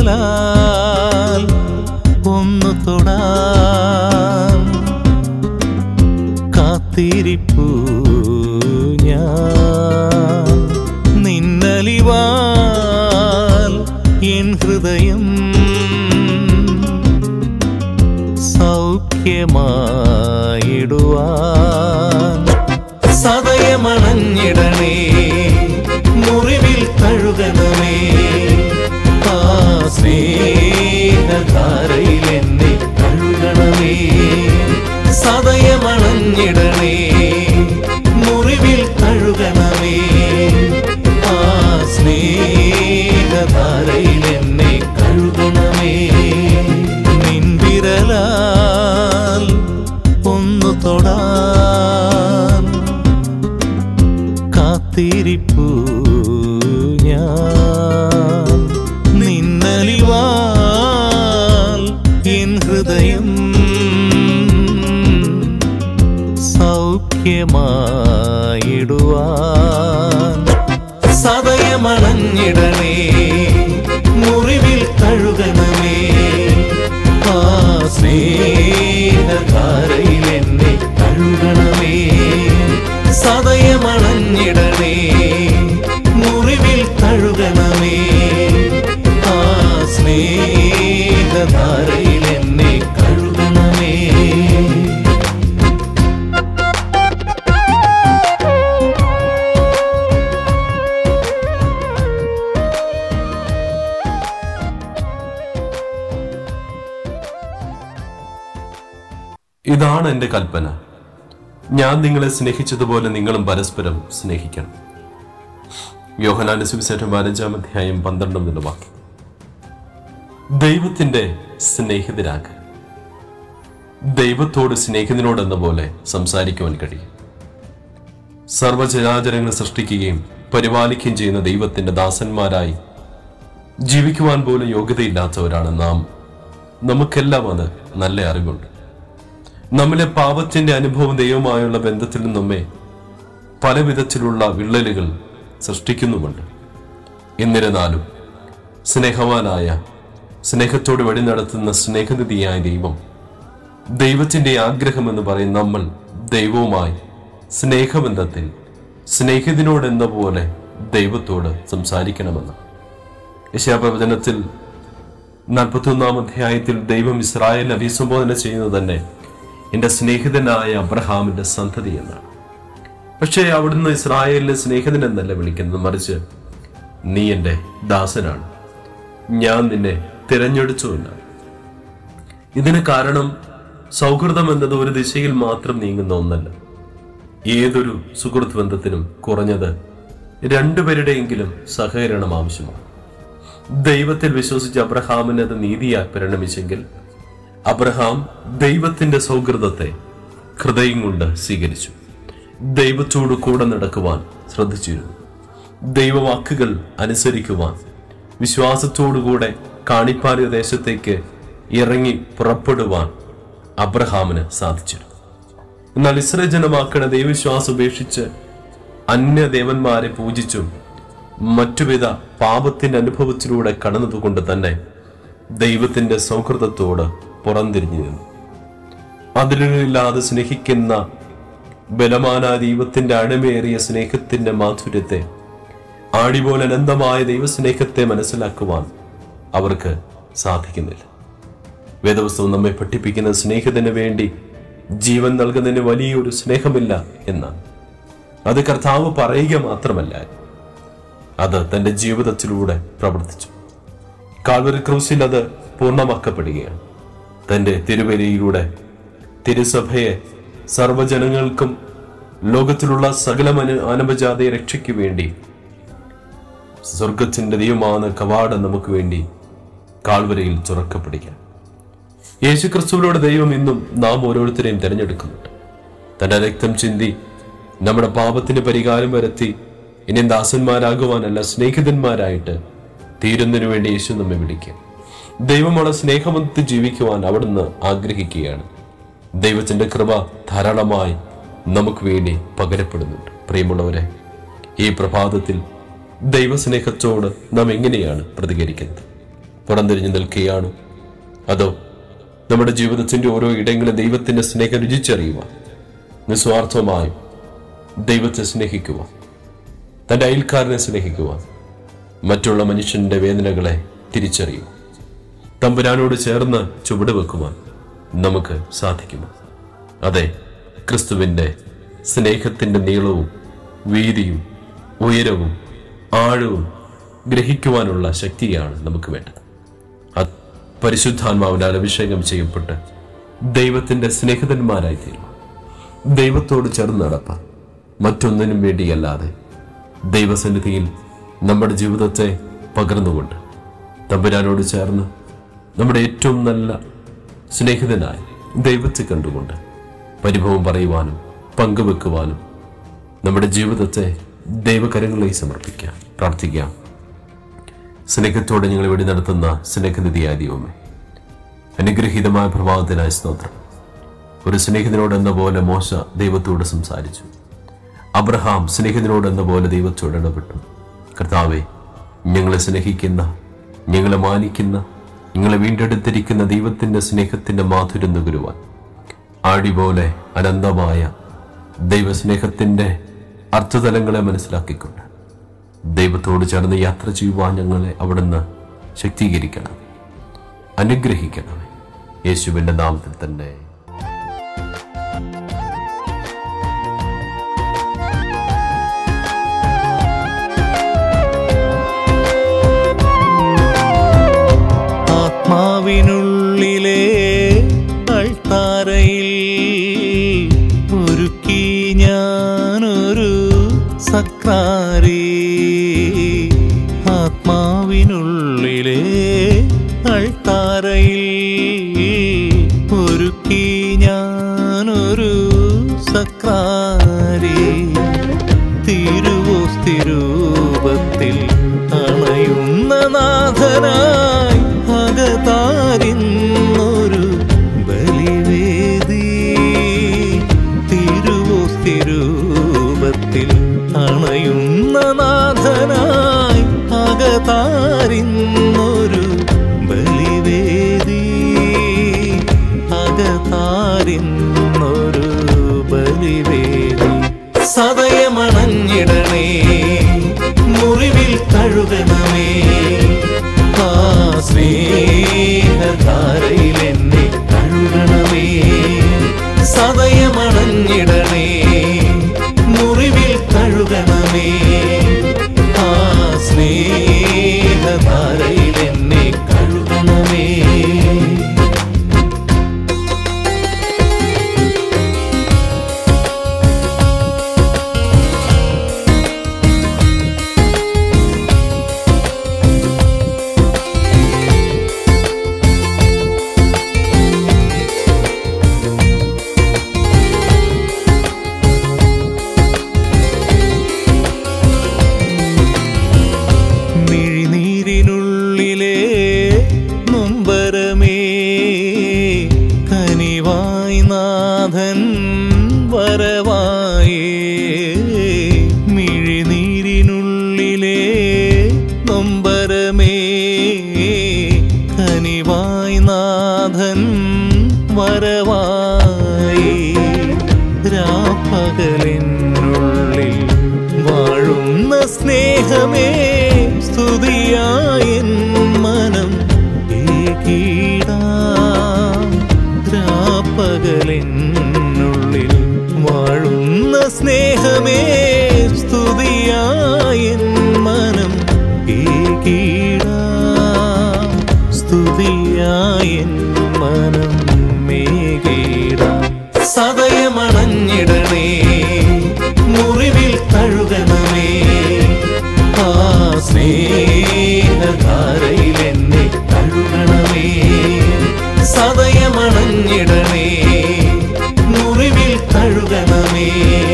വിരലാൽ ഒന്നു തൊടാൻ കാത്തിരിപ്പു ഞാൻ നിന്നലിവാൽ എൻ ഹൃദയം സൗഖ്യമായിടുവാൻ സദയമണഞ്ഞിടണേ മുറിവിൽ കഴുകണമേ ആ സ്നേഹധാരയിൽ എന്നെ കഴുകണമേ സദയമണഞ്ഞിടണേ മുറിവിൽ കഴുകണമേ ആ സ്നേഹധാരയിൽ എന്നെ കഴുകണമേ നിൻവിരലാൽ ഒന്നു തൊടാൻ കാത്തിരിപ്പു ഞാൻ നിന്നലിവാൽ എൻ ഹൃദയം സൗഖ്യമായിടുവാൻ സദയമണഞ്ഞിടണേ മുറിവിൽ കഴുകണമേ ആ സ്നേഹധാരയിൽ എന്നെ കഴുകണമേ സദയമണഞ്ഞിടണേ മുറിവിൽ കഴുകണമേ ആ സ്നേഹധാരയിൽ എന്നെ കഴുകണമേ ഇതാണ് എൻ്റെ കൽപ്പന ഞാൻ നിങ്ങളെ സ്നേഹിച്ചതുപോലെ നിങ്ങളും പരസ്പരം സ്നേഹിക്കണം യോഹനാന്റെ സുവിശേഷം പതിനഞ്ചാം അധ്യായം പന്ത്രണ്ടാം എന്ന വാക്യം ദൈവത്തിന്റെ സ്നേഹിതരാക ദൈവത്തോട് സ്നേഹിതനോടെന്ന പോലെ സംസാരിക്കുവാൻ കഴിയും സർവചരാചരങ്ങൾ സൃഷ്ടിക്കുകയും പരിപാലിക്കുകയും ചെയ്യുന്ന ദൈവത്തിന്റെ ദാസന്മാരായി ജീവിക്കുവാൻ പോലും യോഗ്യതയില്ലാത്തവരാണ് നാം നമുക്കെല്ലാം അത് നല്ല അറിവുണ്ട് നമ്മിലെ പാപത്തിന്റെ അനുഭവം ദൈവമായുള്ള ബന്ധത്തിൽ നിന്ന് നമ്മെ പല വിധത്തിലുള്ള വിള്ളലുകൾ സൃഷ്ടിക്കുന്നുമുണ്ട് എന്നിരുന്നാലും സ്നേഹവാനായ സ്നേഹത്തോട് വഴി നടത്തുന്ന സ്നേഹനിധിയായ ദൈവം ദൈവത്തിന്റെ ആഗ്രഹം എന്ന് പറയും നമ്മൾ ദൈവവുമായി സ്നേഹബന്ധത്തിൽ സ്നേഹിതനോടെന്ന പോലെ ദൈവത്തോട് സംസാരിക്കണമെന്ന് യശാപ്രവചനത്തിൽ നാൽപ്പത്തൊന്നാം അധ്യായത്തിൽ ദൈവം ഇസ്രായേൽ അഭിസംബോധന ചെയ്യുന്നത് തന്നെ എൻ്റെ സ്നേഹിതനായ അബ്രഹാമിന്റെ സന്തതി എന്നാണ് പക്ഷേ അവിടുന്ന് ഇസ്രായേലിനെ സ്നേഹിതൻ എന്നല്ല വിളിക്കുന്നത് മറിച്ച് നീ എൻ്റെ ദാസനാണ് ഞാൻ നിന്നെ തിരഞ്ഞെടുത്തു എന്നാണ് ഇതിന് കാരണം സൗഹൃദം എന്നത് ഒരു ദിശയിൽ മാത്രം നീങ്ങുന്ന ഒന്നല്ല ഏതൊരു സുഹൃത്ത് ബന്ധത്തിനും കുറഞ്ഞത് രണ്ടുപേരുടെയെങ്കിലും സഹകരണം ആവശ്യമാണ് ദൈവത്തിൽ വിശ്വസിച്ച അബ്രഹാമിന് അത് നീതിയായി പരിണമിച്ചെങ്കിൽ അബ്രഹാം ദൈവത്തിന്റെ സൗഹൃദത്തെ ഹൃദയം കൊണ്ട് സ്വീകരിച്ചു ദൈവത്തോട് കൂടെ നടക്കുവാൻ ശ്രദ്ധിച്ചിരുന്നു ദൈവവാക്കുകൾ അനുസരിക്കുവാൻ വിശ്വാസത്തോടുകൂടെ കാണിപ്പാലിയ ദേശത്തേക്ക് ഇറങ്ങി പുറപ്പെടുവാൻ അബ്രഹാമിന് സാധിച്ചിരുന്നു എന്നാൽ ഇസ്രേ ജനമാക്കണ ദൈവവിശ്വാസം ഉപേക്ഷിച്ച് അന്യദേവന്മാരെ പൂജിച്ചും മറ്റുവിധ പാപത്തിന്റെ അനുഭവത്തിലൂടെ കടന്നതുകൊണ്ട് തന്നെ ദൈവത്തിന്റെ സൗഹൃദത്തോട് പുറംതിരിഞ്ഞു നിന്നു അതിരില്ലാതെ സ്നേഹിക്കുന്ന ബലമാന ദൈവത്തിന്റെ അടിമേറിയ സ്നേഹത്തിന്റെ മാധുര്യത്തെ ആടിപോലെ അനന്തമായ ദൈവസ്നേഹത്തെ മനസ്സിലാക്കുവാൻ അവർക്ക് സാധിക്കുന്നില്ല വേദവസ്തവം നമ്മെ പഠിപ്പിക്കുന്ന സ്നേഹത്തിന് വേണ്ടി ജീവൻ നൽകുന്നതിന് വലിയൊരു സ്നേഹമില്ല എന്നാണ് അത് കർത്താവ് പറയുക മാത്രമല്ല അത് തന്റെ ജീവിതത്തിലൂടെ പ്രവർത്തിച്ചു കാൽവരി ക്രൂസിൽ അത് പൂർണ്ണമാക്കപ്പെടുകയാണ് തന്റെ തിരുവരിയിലൂടെ തിരുസഭയെ സർവ്വജനങ്ങൾക്കും ലോകത്തിലുള്ള സകല മനു അനപജാതയെ രക്ഷയ്ക്ക് വേണ്ടി സ്വർഗത്തിന്റെ ദൈവമാണ് കവാടം നമുക്ക് വേണ്ടി കാൽവരയിൽ തുറക്കപ്പെടുകയാണ് യേശു ക്രിസ്തുവിനോട് ദൈവം ഇന്നും നാം ഓരോരുത്തരെയും തിരഞ്ഞെടുക്കുന്നുണ്ട് തന്റെ രക്തം ചിന്തി നമ്മുടെ പാപത്തിന് പരിഹാരം വരുത്തി ഇനി ദാസന്മാരാകുവാനല്ല സ്നേഹിതന്മാരായിട്ട് തീരുന്നതിനു വേണ്ടി യേശു നമ്മെ വിളിക്കുക ദൈവമുള്ള സ്നേഹമത്ത് ജീവിക്കുവാൻ അവിടുന്ന് ആഗ്രഹിക്കുകയാണ് ദൈവത്തിന്റെ കൃപ ധാരാളമായി നമുക്ക് വേണ്ടി പകരപ്പെടുന്നുണ്ട് പ്രിയമുള്ളവരെ ഈ പ്രഭാതത്തിൽ ദൈവസ്നേഹത്തോട് നാം എങ്ങനെയാണ് പ്രതികരിക്കുന്നത് പുറംതിരിഞ്ഞു നിൽക്കുകയാണ് അതോ നമ്മുടെ ജീവിതത്തിന്റെ ഓരോ ഇടങ്ങളും ദൈവത്തിന്റെ സ്നേഹം രുചിച്ചറിയുവാൻ നിസ്വാർത്ഥമായും ദൈവത്തെ സ്നേഹിക്കുവാൻ തൻ്റെ അയൽക്കാരനെ സ്നേഹിക്കുവാൻ മറ്റുള്ള മനുഷ്യന്റെ വേദനകളെ തിരിച്ചറിയുക തമ്പുരാനോട് ചേർന്ന് ചുവട് വെക്കുവാൻ നമുക്ക് സാധിക്കുമോ അതെ ക്രിസ്തുവിൻ്റെ സ്നേഹത്തിൻ്റെ നീളവും വീതിയും ഉയരവും ആഴവും ഗ്രഹിക്കുവാനുള്ള ശക്തിയാണ് നമുക്ക് വേണ്ടത് അത് പരിശുദ്ധാത്മാവിനാൽ അഭിഷേകം ചെയ്യപ്പെട്ട് ദൈവത്തിൻ്റെ സ്നേഹിതന്മാരായി തീരുവാൻ ദൈവത്തോട് ചേർന്ന് നടപ്പാൻ മറ്റൊന്നിനും വേണ്ടിയല്ലാതെ ദൈവസന്നിധിയിൽ നമ്മുടെ ജീവിതത്തെ പകർന്നുകൊണ്ട് തമ്പുരാനോട് ചേർന്ന് നമ്മുടെ ഏറ്റവും നല്ല സ്നേഹിതനായി ദൈവത്തെ കണ്ടുകൊണ്ട് പരിഭവം പറയുവാനും പങ്കുവെക്കുവാനും നമ്മുടെ ജീവിതത്തെ ദൈവകരങ്ങളിലേക്ക് സമർപ്പിക്കാം പ്രാർത്ഥിക്കാം സ്നേഹത്തോടെ ഞങ്ങൾ ഇവിടെ നടത്തുന്ന സ്നേഹനിധിയായ ദൈവമേ അനുഗ്രഹീതമായ പ്രഭാതത്തിനായ സ്തോത്രം ഒരു സ്നേഹിതനോട് എന്ന പോലെ മോശ ദൈവത്തോട് സംസാരിച്ചു അബ്രഹാം സ്നേഹിതനോട് എന്ന പോലെ ദൈവത്തോട് ഇടപെട്ടു കർത്താവെ ഞങ്ങളെ സ്നേഹിക്കുന്ന ഞങ്ങളെ മാനിക്കുന്ന ഞങ്ങളെ വീണ്ടെടുത്തിരിക്കുന്ന ദൈവത്തിന്റെ സ്നേഹത്തിന്റെ മാധുര്യം നുകരുവാൻ ആടി പോലെ അനന്തമായ ദൈവസ്നേഹത്തിന്റെ അർത്ഥതലങ്ങളെ മനസ്സിലാക്കിക്കൊണ്ട് ദൈവത്തോട് ചേർന്ന് യാത്ര ചെയ്യുവാൻ ഞങ്ങളെ അവിടുന്ന് ശക്തീകരിക്കണം അനുഗ്രഹിക്കണമേ യേശുവിന്റെ നാമത്തിൽ തന്നെ ആത്മാവിനുള്ളിലെ അൾത്താരയിൽ ഒരുക്കി ഞാനൊരു സക്രാരി ആത്മാവിനുള്ളിലെ അൾത്താരയിൽ ഒരുക്കി ഞാനൊരു സക്രാരി തിരുവോസ്തിരൂപത്തിൽ അണയുന്ന നാഥനായി അകതാരിന്നൊരു ബലിവേദി തിരുവോസ്തിരൂപത്തിൽ അണയുന്ന നാഥനായി അകതാരിന്നൊരു ബലിവേദി അകതാരിന്നൊരു ബലിവേദി സദയമണഞ്ഞിടണേ മുറിവിൽ തഴുകണമേ ആ സ്നേഹധാരയിൽ എന്നെ കഴുകണമേ സദയമണഞ്ഞിടണേ മുറിവിൽ തഴുകണമേ ആ സ്നേഹധാരയിൽ എന്നെ കഴുകണമേ മിഴിനീരിനുള്ളിലെ നൊമ്പരമേ കനിവായി നാഥൻ വരവായേ മിഴിനീരിനുള്ളിലെ നൊമ്പരമേ കനിവായി നാഥൻ വരവായി രാപ്പകലിനുള്ളിൽ വാഴുന്ന സ്നേഹമേ സ്തുതിയായ മനം ഏകീടാം രാപ്പകലിനുള്ളിൽ വാഴുന്ന സ്നേഹമേ സ്തുതിയായ മനം ഏകീടാം സ്തുതിയായ മനം മേകീടാം സദയമണഞ്ഞിടണേ മുറിവിൽ തഴുകണമേ ആ സ്നേഹധാരയിൽ എന്നെ കഴുകണമേ സദയമണഞ്ഞിടണേ മുറിവിൽ തഴുകണമേ